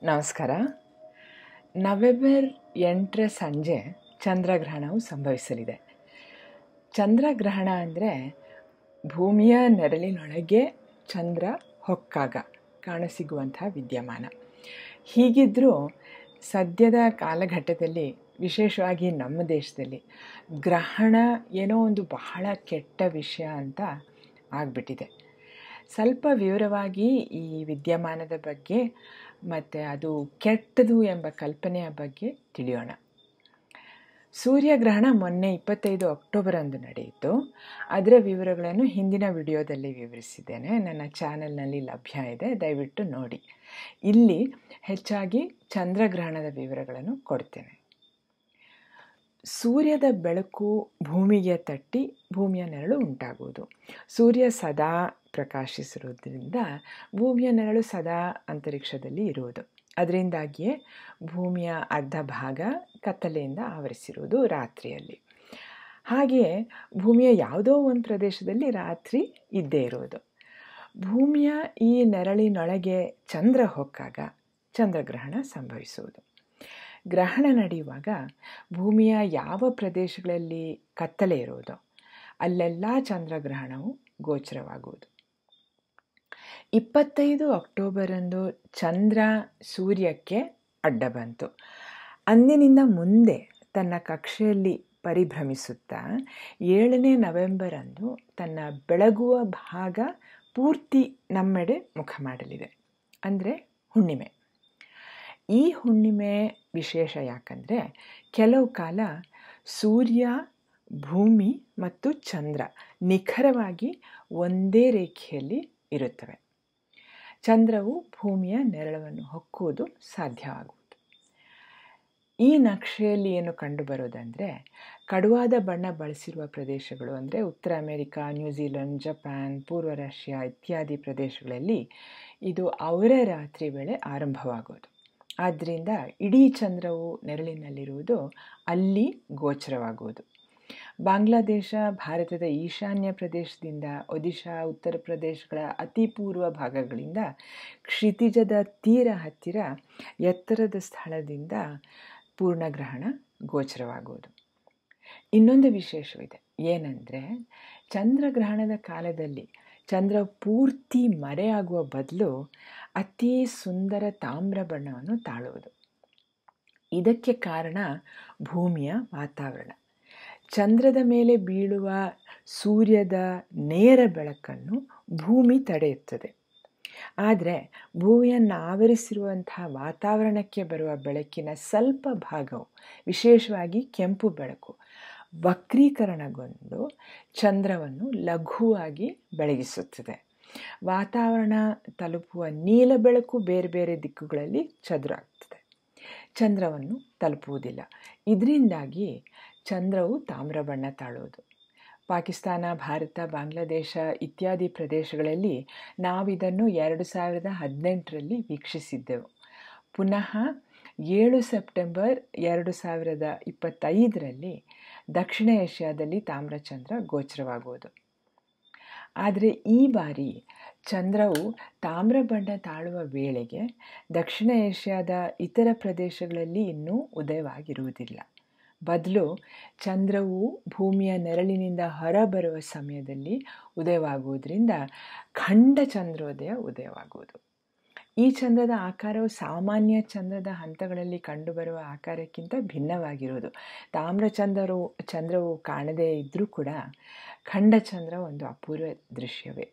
ನಮಸ್ಕಾರ ನವೆಂಬರ್ ಎಂಟರ ಸಂಜೆ ಚಂದ್ರಗ್ರಹಣವು ಸಂಭವಿಸಲಿದೆ ಚಂದ್ರಗ್ರಹಣ ಅಂದರೆ ಭೂಮಿಯ ನೆರಳಿನೊಳಗೆ ಚಂದ್ರ ಹೊಕ್ಕಾಗ ಕಾಣಸಿಗುವಂಥ ವಿದ್ಯಮಾನ ಹೀಗಿದ್ದರೂ ಸದ್ಯದ ಕಾಲಘಟ್ಟದಲ್ಲಿ ವಿಶೇಷವಾಗಿ ನಮ್ಮ ದೇಶದಲ್ಲಿ ಗ್ರಹಣ ಏನೋ ಒಂದು ಬಹಳ ಕೆಟ್ಟ ವಿಷಯ ಅಂತ ಆಗಿಬಿಟ್ಟಿದೆ ಸ್ವಲ್ಪ ವಿವರವಾಗಿ ಈ ವಿದ್ಯಮಾನದ ಬಗ್ಗೆ ಮತ್ತು ಅದು ಕೆಟ್ಟದು ಎಂಬ ಕಲ್ಪನೆಯ ಬಗ್ಗೆ ತಿಳಿಯೋಣ ಸೂರ್ಯಗ್ರಹಣ ಮೊನ್ನೆ ಇಪ್ಪತ್ತೈದು ಅಕ್ಟೋಬರಂದು ನಡೆಯಿತು ಅದರ ವಿವರಗಳನ್ನು ಹಿಂದಿನ ವಿಡಿಯೋದಲ್ಲಿ ವಿವರಿಸಿದ್ದೇನೆ ನನ್ನ ಚಾನಲ್ನಲ್ಲಿ ಲಭ್ಯ ಇದೆ ದಯವಿಟ್ಟು ನೋಡಿ ಇಲ್ಲಿ ಹೆಚ್ಚಾಗಿ ಚಂದ್ರಗ್ರಹಣದ ವಿವರಗಳನ್ನು ಕೊಡ್ತೇನೆ ಸೂರ್ಯದ ಬೆಳಕು ಭೂಮಿಗೆ ತಟ್ಟಿ ಭೂಮಿಯ ನೆರಳು ಉಂಟಾಗುವುದು ಸೂರ್ಯ ಸದಾ ಪ್ರಕಾಶಿಸಿರುವುದರಿಂದ ಭೂಮಿಯ ನೆರಳು ಸದಾ ಅಂತರಿಕ್ಷದಲ್ಲಿ ಇರುವುದು ಅದರಿಂದಾಗಿಯೇ ಭೂಮಿಯ ಅರ್ಧ ಭಾಗ ಕತ್ತಲೆಯಿಂದ ಆವರಿಸಿರುವುದು ರಾತ್ರಿಯಲ್ಲಿ ಹಾಗೆಯೇ ಭೂಮಿಯ ಯಾವುದೋ ಒಂದು ಪ್ರದೇಶದಲ್ಲಿ ರಾತ್ರಿ ಇದ್ದೇ ಇರುವುದು ಭೂಮಿಯ ಈ ನೆರಳಿನೊಳಗೆ ಚಂದ್ರ ಹೊಕ್ಕಾಗ ಚಂದ್ರಗ್ರಹಣ ಸಂಭವಿಸುವುದು ಗ್ರಹಣ ನಡೆಯುವಾಗ ಭೂಮಿಯ ಯಾವ ಪ್ರದೇಶಗಳಲ್ಲಿ ಕತ್ತಲೆ ಇರುವುದೋ ಅಲ್ಲೆಲ್ಲ ಚಂದ್ರಗ್ರಹಣವು ಗೋಚರವಾಗುವುದು ಇಪ್ಪತ್ತೈದು ಅಕ್ಟೋಬರಂದು ಚಂದ್ರ ಸೂರ್ಯಕ್ಕೆ ಅಡ್ಡ ಬಂತು ಅಂದಿನಿಂದ ಮುಂದೆ ತನ್ನ ಕಕ್ಷೆಯಲ್ಲಿ ಪರಿಭ್ರಮಿಸುತ್ತಾ ಏಳನೇ ನವೆಂಬರಂದು ತನ್ನ ಬೆಳಗುವ ಭಾಗ ಪೂರ್ತಿ ನಮ್ಮೆಡೆ ಮುಖ ಮಾಡಲಿದೆ ಅಂದರೆ ಹುಣ್ಣಿಮೆ ಈ ಹುಣ್ಣಿಮೆ ವಿಶೇಷ ಯಾಕಂದರೆ ಕೆಲವು ಕಾಲ ಸೂರ್ಯ ಭೂಮಿ ಮತ್ತು ಚಂದ್ರ ನಿಖರವಾಗಿ ಒಂದೇ ರೇಖೆಯಲ್ಲಿ ಇರುತ್ತವೆ ಚಂದ್ರವು ಭೂಮಿಯ ನೆರಳನ್ನು ಹೊಕ್ಕುವುದು ಸಾಧ್ಯವಾಗುವುದು ಈ ನಕ್ಷೆಯಲ್ಲಿ ಏನು ಕಂಡುಬರೋದಂದರೆ ಕಡುವಾದ ಬಣ್ಣ ಬಳಸಿರುವ ಪ್ರದೇಶಗಳು ಅಂದರೆ ಉತ್ತರ ಅಮೆರಿಕ ನ್ಯೂಜಿಲೆಂಡ್ ಜಪಾನ್ ಪೂರ್ವ ರಷ್ಯಾ ಇತ್ಯಾದಿ ಪ್ರದೇಶಗಳಲ್ಲಿ ಇದು ಅವರ ರಾತ್ರಿ ವೇಳೆ ಆರಂಭವಾಗೋದು ಆದ್ದರಿಂದ ಇಡೀ ಚಂದ್ರವು ನೆರಳಿನಲ್ಲಿರುವುದು ಅಲ್ಲಿ ಗೋಚರವಾಗುವುದು ಬಾಂಗ್ಲಾದೇಶ ಭಾರತದ ಈಶಾನ್ಯ ಪ್ರದೇಶದಿಂದ ಒಡಿಶಾ ಉತ್ತರ ಪ್ರದೇಶಗಳ ಅತಿ ಪೂರ್ವ ಭಾಗಗಳಿಂದ ಕ್ಷಿತಿಜದ ತೀರ ಹತ್ತಿರ ಎತ್ತರದ ಸ್ಥಳದಿಂದ ಪೂರ್ಣಗ್ರಹಣ ಗೋಚರವಾಗುವುದು ಇನ್ನೊಂದು ವಿಶೇಷವಿದೆ ಏನಂದರೆ ಚಂದ್ರಗ್ರಹಣದ ಕಾಲದಲ್ಲಿ ಚಂದ್ರ ಪೂರ್ತಿ ಮರೆಯಾಗುವ ಬದಲು ಅತಿ ಸುಂದರ ತಾಮ್ರ ಬಣ್ಣವನ್ನು ತಾಳುವುದು ಇದಕ್ಕೆ ಕಾರಣ ಭೂಮಿಯ ವಾತಾವರಣ ಚಂದ್ರದ ಮೇಲೆ ಬೀಳುವ ಸೂರ್ಯದ ನೇರ ಬೆಳಕನ್ನು ಭೂಮಿ ತಡೆಯುತ್ತದೆ ಆದರೆ ಭೂಮಿಯನ್ನು ಆವರಿಸಿರುವಂತಹ ವಾತಾವರಣಕ್ಕೆ ಬರುವ ಬೆಳಕಿನ ಸ್ವಲ್ಪ ಭಾಗವು ವಿಶೇಷವಾಗಿ ಕೆಂಪು ಬೆಳಕು ವಕ್ರೀಕರಣಗೊಂಡು ಚಂದ್ರವನ್ನು ಲಘುವಾಗಿ ಬೆಳಗಿಸುತ್ತದೆ ವಾತಾವರಣ ತಲುಪುವ ನೀಲ ಬೆಳಕು ಬೇರೆ ಬೇರೆ ದಿಕ್ಕುಗಳಲ್ಲಿ ಚದುರಾಗ್ತದೆ ಚಂದ್ರವನ್ನು ತಲುಪುವುದಿಲ್ಲ ಇದರಿಂದಾಗಿ ಚಂದ್ರವು ತಾಮ್ರ ಬಣ್ಣ ತಾಳುವುದು ಪಾಕಿಸ್ತಾನ ಭಾರತ ಬಾಂಗ್ಲಾದೇಶ ಇತ್ಯಾದಿ ಪ್ರದೇಶಗಳಲ್ಲಿ ನಾವಿದನ್ನು ಎರಡು ಸಾವಿರದ ಹದಿನೆಂಟರಲ್ಲಿ ವೀಕ್ಷಿಸಿದ್ದೆವು ಪುನಃ ಏಳು ಸೆಪ್ಟೆಂಬರ್ ಎರಡು ಸಾವಿರದ ಇಪ್ಪತ್ತೈದರಲ್ಲಿ ದಕ್ಷಿಣ ಏಷ್ಯಾದಲ್ಲಿ ತಾಮ್ರಚಂದ್ರ ಗೋಚರವಾಗುವುದು ಆದರೆ ಈ ಬಾರಿ ಚಂದ್ರವು ತಾಮ್ರ ಬಣ್ಣ ತಾಳುವ ವೇಳೆಗೆ ದಕ್ಷಿಣ ಏಷ್ಯಾದ ಇತರ ಪ್ರದೇಶಗಳಲ್ಲಿ ಇನ್ನೂ ಉದಯವಾಗಿರುವುದಿಲ್ಲ ಬದಲು ಚಂದ್ರವು ಭೂಮಿಯ ನೆರಳಿನಿಂದ ಹೊರಬರುವ ಸಮಯದಲ್ಲಿ ಉದಯವಾಗುವುದರಿಂದ ಖಂಡ ಚಂದ್ರೋದಯ ಉದಯವಾಗುವುದು ಈ ಚಂದ್ರದ ಆಕಾರವು ಸಾಮಾನ್ಯ ಚಂದ್ರದ ಹಂತಗಳಲ್ಲಿ ಕಂಡುಬರುವ ಆಕಾರಕ್ಕಿಂತ ಭಿನ್ನವಾಗಿರುವುದು ತಾಮ್ರಚಂದ್ರವು ಚಂದ್ರವು ಕಾಣದೇ ಇದ್ದರೂ ಕೂಡ ಖಂಡಚಂದ್ರ ಒಂದು ಅಪೂರ್ವ ದೃಶ್ಯವೇ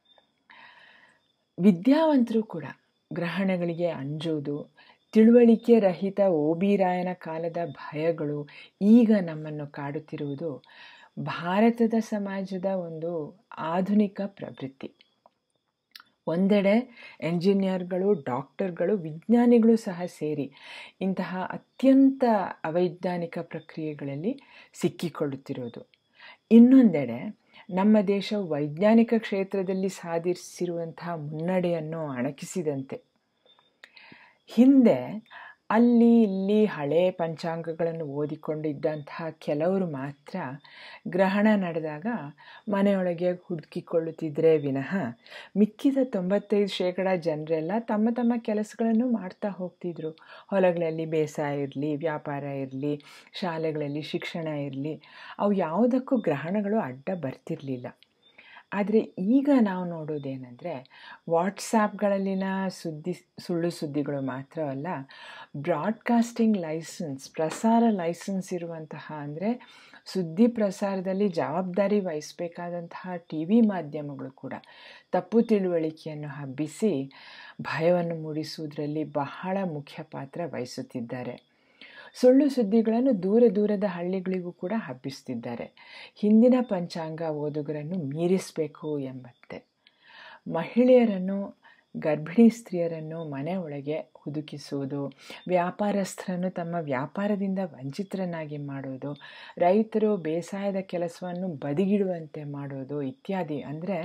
ವಿದ್ಯಾವಂತರು ಕೂಡ ಗ್ರಹಣಗಳಿಗೆ ಅಂಜುವುದು ತಿಳುವಳಿಕೆ ರಹಿತ ಓಬಿರಾಯನ ಕಾಲದ ಭಯಗಳು ಈಗ ನಮ್ಮನ್ನು ಕಾಡುತ್ತಿರುವುದು ಭಾರತದ ಸಮಾಜದ ಒಂದು ಆಧುನಿಕ ಪ್ರವೃತ್ತಿ ಒಂದೆಡೆ ಎಂಜಿನಿಯರ್ಗಳು ಡಾಕ್ಟರ್ಗಳು ವಿಜ್ಞಾನಿಗಳು ಸಹ ಸೇರಿ ಇಂತಹ ಅತ್ಯಂತ ಅವೈಜ್ಞಾನಿಕ ಪ್ರಕ್ರಿಯೆಗಳಲ್ಲಿ ಸಿಕ್ಕಿಕೊಳ್ಳುತ್ತಿರುವುದು ಇನ್ನೊಂದೆಡೆ ನಮ್ಮ ದೇಶ ವೈಜ್ಞಾನಿಕ ಕ್ಷೇತ್ರದಲ್ಲಿ ಸಾಧಿಸಿರುವಂತಹ ಮುನ್ನಡೆಯನ್ನು ಅಣಕಿಸಿದಂತೆ ಹಿಂದೆ ಅಲ್ಲಿ ಇಲ್ಲಿ ಹಳೆ ಪಂಚಾಂಗಗಳನ್ನು ಓದಿಕೊಂಡಿದ್ದಂತಹ ಕೆಲವರು ಮಾತ್ರ ಗ್ರಹಣ ನಡೆದಾಗ ಮನೆಯೊಳಗೆ ಹುಡುಕಿಕೊಳ್ಳುತ್ತಿದ್ದರೆ ವಿನಃ ಮಿಕ್ಕಿದ ತೊಂಬತ್ತೈದು ಶೇಕಡ ಜನರೆಲ್ಲ ತಮ್ಮ ತಮ್ಮ ಕೆಲಸಗಳನ್ನು ಮಾಡ್ತಾ ಹೋಗ್ತಿದ್ರು ಹೊಲಗಳಲ್ಲಿ ಬೇಸಾಯ ಇರಲಿ ವ್ಯಾಪಾರ ಇರಲಿ ಶಾಲೆಗಳಲ್ಲಿ ಶಿಕ್ಷಣ ಇರಲಿ ಅವು ಯಾವುದಕ್ಕೂ ಗ್ರಹಣಗಳು ಅಡ್ಡ ಬರ್ತಿರಲಿಲ್ಲ ಆದರೆ ಈಗ ನಾವು ನೋಡೋದೇನೆಂದರೆ ವಾಟ್ಸಾಪ್ಗಳಲ್ಲಿನ ಸುದ್ದಿ ಸುಳ್ಳು ಸುದ್ದಿಗಳು ಮಾತ್ರವಲ್ಲ ಬ್ರಾಡ್ಕಾಸ್ಟಿಂಗ್ ಲೈಸೆನ್ಸ್ ಪ್ರಸಾರ ಲೈಸೆನ್ಸ್ ಇರುವಂತಹ ಅಂದರೆ ಸುದ್ದಿ ಪ್ರಸಾರದಲ್ಲಿ ಜವಾಬ್ದಾರಿ ವಹಿಸಬೇಕಾದಂತಹ ಟಿ ವಿ ಮಾಧ್ಯಮಗಳು ಕೂಡ ತಪ್ಪು ತಿಳುವಳಿಕೆಯನ್ನು ಹಬ್ಬಿಸಿ ಭಯವನ್ನು ಮೂಡಿಸುವುದರಲ್ಲಿ ಬಹಳ ಮುಖ್ಯ ಪಾತ್ರ ವಹಿಸುತ್ತಿದ್ದಾರೆ ಸುಳ್ಳು ಸುದ್ದಿಗಳನ್ನು ದೂರ ದೂರದ ಹಳ್ಳಿಗಳಿಗೂ ಕೂಡ ಹಬ್ಬಿಸ್ತಿದ್ದಾರೆ ಹಿಂದಿನ ಪಂಚಾಂಗ ಓದುಗರನ್ನು ಮೀರಿಸಬೇಕು ಎಂಬಂತೆ ಮಹಿಳೆಯರನ್ನು ಗರ್ಭಿಣಿ ಸ್ತ್ರೀಯರನ್ನು ಮನೆ ಒಳಗೆ ಹುದುಕಿಸುವುದು ವ್ಯಾಪಾರಸ್ಥರನ್ನು ತಮ್ಮ ವ್ಯಾಪಾರದಿಂದ ವಂಚಿತರನ್ನಾಗಿ ಮಾಡೋದು ರೈತರು ಬೇಸಾಯದ ಕೆಲಸವನ್ನು ಬದಿಗಿಡುವಂತೆ ಮಾಡೋದು ಇತ್ಯಾದಿ ಅಂದರೆ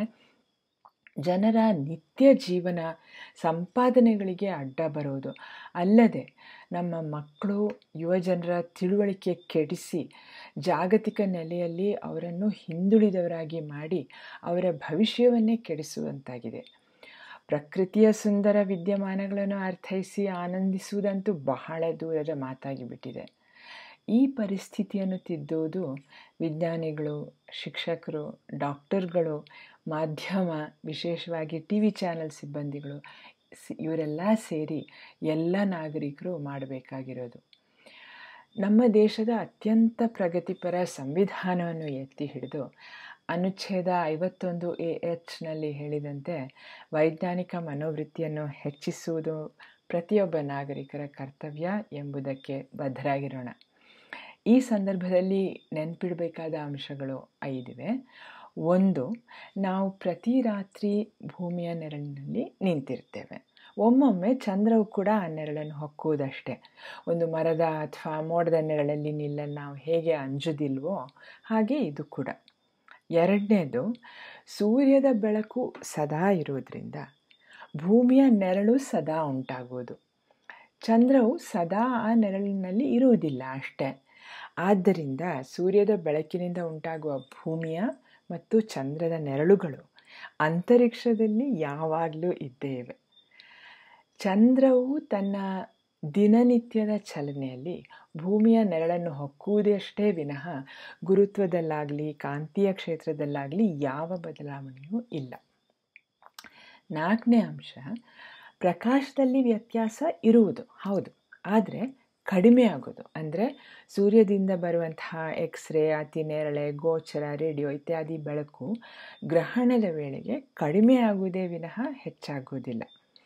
ಜನರ ನಿತ್ಯ ಜೀವನ ಸಂಪಾದನೆಗಳಿಗೆ ಅಡ್ಡ ಬರೋದು ಅಲ್ಲದೆ ನಮ್ಮ ಮಕ್ಕಳು ಯುವಜನರ ತಿಳುವಳಿಕೆ ಕೆಡಿಸಿ ಜಾಗತಿಕ ನೆಲೆಯಲ್ಲಿ ಅವರನ್ನು ಹಿಂದುಳಿದವರಾಗಿ ಮಾಡಿ ಅವರ ಭವಿಷ್ಯವನ್ನೇ ಕೆಡಿಸುವಂತಾಗಿದೆ ಪ್ರಕೃತಿಯ ಸುಂದರ ವಿದ್ಯಮಾನಗಳನ್ನು ಅರ್ಥೈಸಿ ಆನಂದಿಸುವುದಂತೂ ಬಹಳ ದೂರದ ಮಾತಾಗಿಬಿಟ್ಟಿದೆ ಈ ಪರಿಸ್ಥಿತಿಯನ್ನು ತಿದ್ದುವುದು ವಿಜ್ಞಾನಿಗಳು ಶಿಕ್ಷಕರು ಡಾಕ್ಟರ್ಗಳು ಮಾಧ್ಯಮ ವಿಶೇಷವಾಗಿ ಟಿ ವಿ ಚಾನೆಲ್ ಸಿಬ್ಬಂದಿಗಳು ಇವರೆಲ್ಲ ಸೇರಿ ಎಲ್ಲ ನಾಗರಿಕರು ಮಾಡಬೇಕಾಗಿರೋದು ನಮ್ಮ ದೇಶದ ಅತ್ಯಂತ ಪ್ರಗತಿಪರ ಸಂವಿಧಾನವನ್ನು ಎತ್ತಿ ಹಿಡಿದು ಅನುಚ್ಛೇದ ಐವತ್ತೊಂದು ಎ ಎಚ್ನಲ್ಲಿ ಹೇಳಿದಂತೆ ವೈಜ್ಞಾನಿಕ ಮನೋವೃತ್ತಿಯನ್ನು ಹೆಚ್ಚಿಸುವುದು ಪ್ರತಿಯೊಬ್ಬ ನಾಗರಿಕರ ಕರ್ತವ್ಯ ಎಂಬುದಕ್ಕೆ ಬದ್ಧರಾಗಿರೋಣ ಈ ಸಂದರ್ಭದಲ್ಲಿ ನೆನಪಿಡಬೇಕಾದ ಅಂಶಗಳು ಐದಿವೆ ಒಂದು ನಾವು ಪ್ರತಿ ರಾತ್ರಿ ಭೂಮಿಯ ನೆರಳಿನಲ್ಲಿ ನಿಂತಿರ್ತೇವೆ ಒಮ್ಮೊಮ್ಮೆ ಚಂದ್ರವು ಕೂಡ ಆ ನೆರಳನ್ನು ಹೊಕ್ಕುವುದಷ್ಟೇ ಒಂದು ಮರದ ಅಥವಾ ಮೋಡದ ನೆರಳಲ್ಲಿ ನಿಲ್ಲಲು ನಾವು ಹೇಗೆ ಅಂಜುದಿಲ್ವೋ ಹಾಗೆ ಇದು ಕೂಡ ಎರಡನೇದು ಸೂರ್ಯದ ಬೆಳಕು ಸದಾ ಇರುವುದರಿಂದ ಭೂಮಿಯ ನೆರಳು ಸದಾ ಉಂಟಾಗುವುದು ಚಂದ್ರವು ಸದಾ ಆ ನೆರಳಿನಲ್ಲಿ ಇರುವುದಿಲ್ಲ ಅಷ್ಟೇ ಆದ್ದರಿಂದ ಸೂರ್ಯದ ಬೆಳಕಿನಿಂದ ಉಂಟಾಗುವ ಭೂಮಿಯ ಮತ್ತು ಚಂದ್ರದ ನೆರಳುಗಳು ಅಂತರಿಕ್ಷದಲ್ಲಿ ಯಾವಾಗಲೂ ಇದ್ದೇ ಇವೆ ಚಂದ್ರವು ತನ್ನ ದಿನನಿತ್ಯದ ಚಲನೆಯಲ್ಲಿ ಭೂಮಿಯ ನೆರಳನ್ನು ಹೊಕ್ಕುವುದಷ್ಟೇ ವಿನಃ ಗುರುತ್ವದಲ್ಲಾಗಲಿ ಕಾಂತೀಯ ಕ್ಷೇತ್ರದಲ್ಲಾಗಲಿ ಯಾವ ಬದಲಾವಣೆಯೂ ಇಲ್ಲ ನಾಲ್ಕನೇ ಅಂಶ ಪ್ರಕಾಶದಲ್ಲಿ ವ್ಯತ್ಯಾಸ ಇರುವುದು ಹೌದು ಆದರೆ ಕಡಿಮೆ ಆಗೋದು ಅಂದರೆ ಸೂರ್ಯದಿಂದ ಬರುವಂತಹ ಎಕ್ಸ್ರೇ ಅತಿ ನೇರಳೆ ಗೋಚರ ರೇಡಿಯೋ ಇತ್ಯಾದಿ ಬೆಳಕು ಗ್ರಹಣದ ವೇಳೆಗೆ ಕಡಿಮೆ ಆಗುವುದೇ ವಿನಃ ಹೆಚ್ಚಾಗುವುದಿಲ್ಲ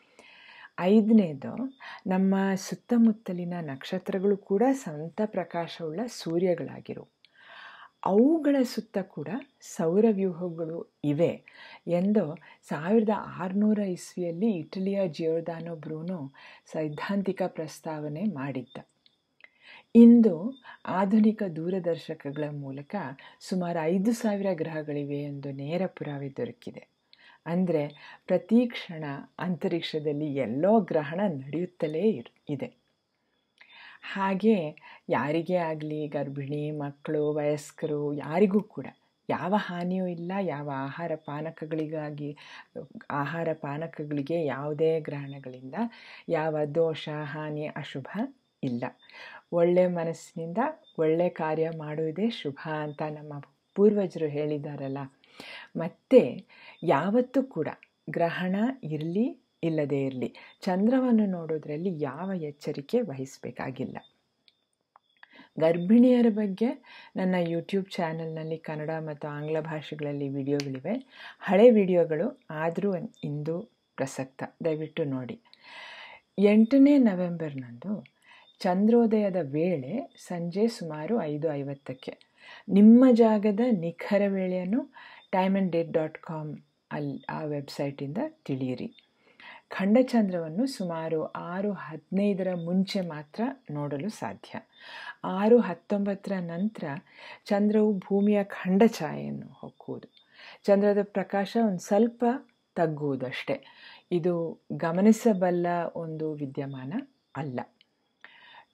ಐದನೇದು ನಮ್ಮ ಸುತ್ತಮುತ್ತಲಿನ ನಕ್ಷತ್ರಗಳು ಕೂಡ ಸ್ವಂತ ಪ್ರಕಾಶವುಳ್ಳ ಸೂರ್ಯಗಳಾಗಿರು ಅವುಗಳ ಸುತ್ತ ಕೂಡ ಸೌರವ್ಯೂಹಗಳು ಇವೆ ಎಂದು ಸಾವಿರದ ಆರುನೂರ ಇಸ್ವಿಯಲ್ಲಿ ಇಟಲಿಯ ಜಿಯೋರ್ದಾನೋ ಬ್ರೂನೋ ಸೈದ್ಧಾಂತಿಕ ಪ್ರಸ್ತಾವನೆ ಮಾಡಿದ್ದ ಇಂದು ಆಧುನಿಕ ದೂರದರ್ಶಕಗಳ ಮೂಲಕ ಸುಮಾರು ಐದು ಸಾವಿರ ಗ್ರಹಗಳಿವೆ ಎಂದು ನೇರ ಪುರಾವೆ ದೊರಕಿದೆ ಅಂದರೆ ಪ್ರತಿ ಕ್ಷಣ ಅಂತರಿಕ್ಷದಲ್ಲಿ ಎಲ್ಲೋ ಗ್ರಹಣ ನಡೆಯುತ್ತಲೇ ಇರ್ ಇದೆ ಹಾಗೆ ಯಾರಿಗೇ ಆಗಲಿ ಗರ್ಭಿಣಿ ಮಕ್ಕಳು ವಯಸ್ಕರು ಯಾರಿಗೂ ಕೂಡ ಯಾವ ಹಾನಿಯೂ ಇಲ್ಲ ಯಾವ ಆಹಾರ ಪಾನಕಗಳಿಗಾಗಿ ಆಹಾರ ಪಾನಕಗಳಿಗೆ ಯಾವುದೇ ಗ್ರಹಣಗಳಿಂದ ಯಾವ ದೋಷ ಹಾನಿ ಅಶುಭ ಇಲ್ಲ ಒಳ್ಳೆ ಮನಸ್ಸಿನಿಂದ ಒಳ್ಳೆ ಕಾರ್ಯ ಮಾಡುವುದೇ ಶುಭ ಅಂತ ನಮ್ಮ ಪೂರ್ವಜರು ಹೇಳಿದಾರಲ್ಲ ಮತ್ತು ಯಾವತ್ತೂ ಕೂಡ ಗ್ರಹಣ ಇರಲಿ ಇಲ್ಲದೇ ಇರಲಿ ಚಂದ್ರವನ್ನು ನೋಡೋದ್ರಲ್ಲಿ ಯಾವ ಎಚ್ಚರಿಕೆ ವಹಿಸಬೇಕಾಗಿಲ್ಲ ಗರ್ಭಿಣಿಯರ ಬಗ್ಗೆ ನನ್ನ ಯೂಟ್ಯೂಬ್ ಚಾನಲ್ನಲ್ಲಿ ಕನ್ನಡ ಮತ್ತು ಆಂಗ್ಲ ಭಾಷೆಗಳಲ್ಲಿ ವಿಡಿಯೋಗಳಿವೆ ಹಳೆ ವಿಡಿಯೋಗಳು ಆದರೂ ಇಂದು ಪ್ರಸಕ್ತ ದಯವಿಟ್ಟು ನೋಡಿ ಎಂಟನೇ ನವೆಂಬರ್ನಂದು ಚಂದ್ರೋದಯದ ವೇಳೆ ಸಂಜೆ ಸುಮಾರು ಐದು ಐವತ್ತಕ್ಕೆ ನಿಮ್ಮ ಜಾಗದ ನಿಖರ ವೇಳೆಯನ್ನು time and date dot com ಅಲ್ಲಿ ಆ ವೆಬ್ಸೈಟಿಂದ ತಿಳಿಯಿರಿ ಖಂಡಚಂದ್ರವನ್ನು ಸುಮಾರು ಆರು ಹದಿನೈದರ ಮುಂಚೆ ಮಾತ್ರ ನೋಡಲು ಸಾಧ್ಯ ಆರು ಹತ್ತೊಂಬತ್ತರ ನಂತರ ಚಂದ್ರವು ಭೂಮಿಯ ಖಂಡಛಾಯೆಯನ್ನು ಹೊಕ್ಕುವುದು ಚಂದ್ರದ ಪ್ರಕಾಶ ಒಂದು ಸ್ವಲ್ಪ ತಗ್ಗುವುದಷ್ಟೇ ಇದು ಗಮನಿಸಬಲ್ಲ ಒಂದು ವಿದ್ಯಮಾನ ಅಲ್ಲ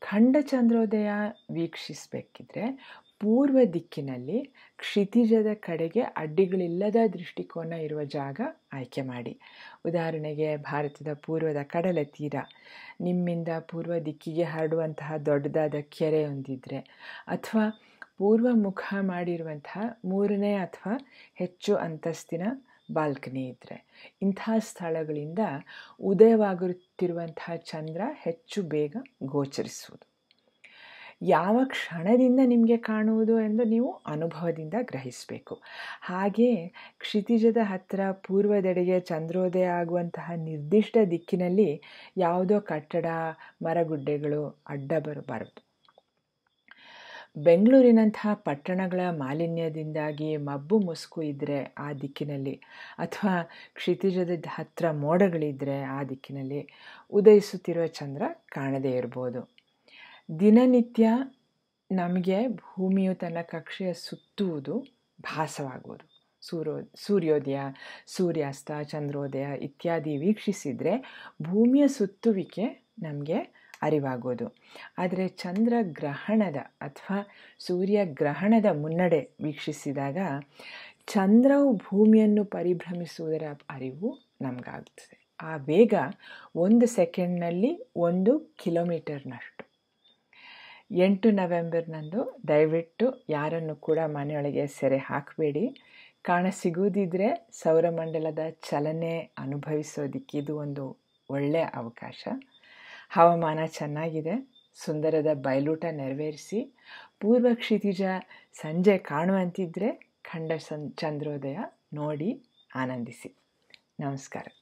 ಖಂಡ ಚಂದ್ರೋದಯ ವೀಕ್ಷಿಸಬೇಕಿದ್ರೆ ಪೂರ್ವ ದಿಕ್ಕಿನಲ್ಲಿ ಕ್ಷಿತಿಜದ ಕಡೆಗೆ ಅಡ್ಡಿಗಳಿಲ್ಲದ ದೃಷ್ಟಿಕೋನ ಇರುವ ಜಾಗ ಆಯ್ಕೆ ಮಾಡಿ ಉದಾಹರಣೆಗೆ ಭಾರತದ ಪೂರ್ವದ ಕಡಲ ತೀರ ನಿಮ್ಮಿಂದ ಪೂರ್ವ ದಿಕ್ಕಿಗೆ ಹರಡುವಂತಹ ದೊಡ್ಡದಾದ ಕೆರೆ ಹೊಂದಿದ್ರೆ ಅಥವಾ ಪೂರ್ವ ಮುಖ ಮಾಡಿರುವಂತಹ ಮೂರನೇ ಅಥವಾ ಹೆಚ್ಚು ಅಂತಸ್ತಿನ ಬಾಲ್ಕನಿ ಇದ್ದರೆ ಇಂಥ ಸ್ಥಳಗಳಿಂದ ಉದಯವಾಗುತ್ತಿರುವಂತಹ ಚಂದ್ರ ಹೆಚ್ಚು ಬೇಗ ಗೋಚರಿಸುವುದು ಯಾವ ಕ್ಷಣದಿಂದ ನಿಮಗೆ ಕಾಣುವುದು ಎಂದು ನೀವು ಅನುಭವದಿಂದ ಗ್ರಹಿಸಬೇಕು ಹಾಗೆಯೇ ಕ್ಷಿತಿಜದ ಹತ್ತಿರ ಪೂರ್ವದೆಡೆಗೆ ಚಂದ್ರೋದಯ ಆಗುವಂತಹ ನಿರ್ದಿಷ್ಟ ದಿಕ್ಕಿನಲ್ಲಿ ಯಾವುದೋ ಕಟ್ಟಡ ಮರಗುಡ್ಡೆಗಳು ಅಡ್ಡ ಬರಬಾರದು ಬೆಂಗಳೂರಿನಂತಹ ಪಟ್ಟಣಗಳ ಮಾಲಿನ್ಯದಿಂದಾಗಿ ಮಬ್ಬು ಮುಸುಕು ಇದ್ದರೆ ಆ ದಿಕ್ಕಿನಲ್ಲಿ ಅಥವಾ ಕ್ಷಿತಿಜದ ಹತ್ತಿರ ಮೋಡಗಳಿದ್ದರೆ ಆ ದಿಕ್ಕಿನಲ್ಲಿ ಉದಯಿಸುತ್ತಿರುವ ಚಂದ್ರ ಕಾಣದೇ ಇರ್ಬೋದು ದಿನನಿತ್ಯ ನಮಗೆ ಭೂಮಿಯು ತನ್ನ ಕಕ್ಷೆಯ ಸುತ್ತುವುದು ಭಾಸವಾಗುವುದು ಸೂರ್ಯೋ ಸೂರ್ಯೋದಯ ಸೂರ್ಯಾಸ್ತ ಚಂದ್ರೋದಯ ಇತ್ಯಾದಿ ವೀಕ್ಷಿಸಿದರೆ ಭೂಮಿಯ ಸುತ್ತುವಿಕೆ ನಮಗೆ ಅರಿವಾಗೋದು ಆದರೆ ಚಂದ್ರಗ್ರಹಣದ ಅಥವಾ ಸೂರ್ಯಗ್ರಹಣದ ಮುನ್ನಡೆ ವೀಕ್ಷಿಸಿದಾಗ ಚಂದ್ರವು ಭೂಮಿಯನ್ನು ಪರಿಭ್ರಮಿಸುವುದರ ಅರಿವು ನಮಗಾಗ್ತದೆ ಆ ವೇಗ ಒಂದು ಸೆಕೆಂಡ್ನಲ್ಲಿ ಒಂದು ಕಿಲೋಮೀಟರ್ನಷ್ಟು ಎಂಟು ನವೆಂಬರ್ನಂದು ದಯವಿಟ್ಟು ಯಾರನ್ನು ಕೂಡ ಮನೆಯೊಳಗೆ ಸೆರೆ ಹಾಕಬೇಡಿ ಕಾಣಸಿಗುವುದಿದ್ರೆ ಸೌರಮಂಡಲದ ಚಲನೆ ಅನುಭವಿಸೋದಕ್ಕೆ ಇದು ಒಂದು ಒಳ್ಳೆಯ ಅವಕಾಶ ಹವಾಮಾನ ಚೆನ್ನಾಗಿದೆ ಸುಂದರದ ಬಯಲೂಟ ನೆರವೇರಿಸಿ ಪೂರ್ವ ಕ್ಷಿತಿಜ ಸಂಜೆ ಕಾಣುವಂತಿದ್ದರೆ ಖಂಡ ಸಂ ಚಂದ್ರೋದಯ ನೋಡಿ ಆನಂದಿಸಿ ನಮಸ್ಕಾರ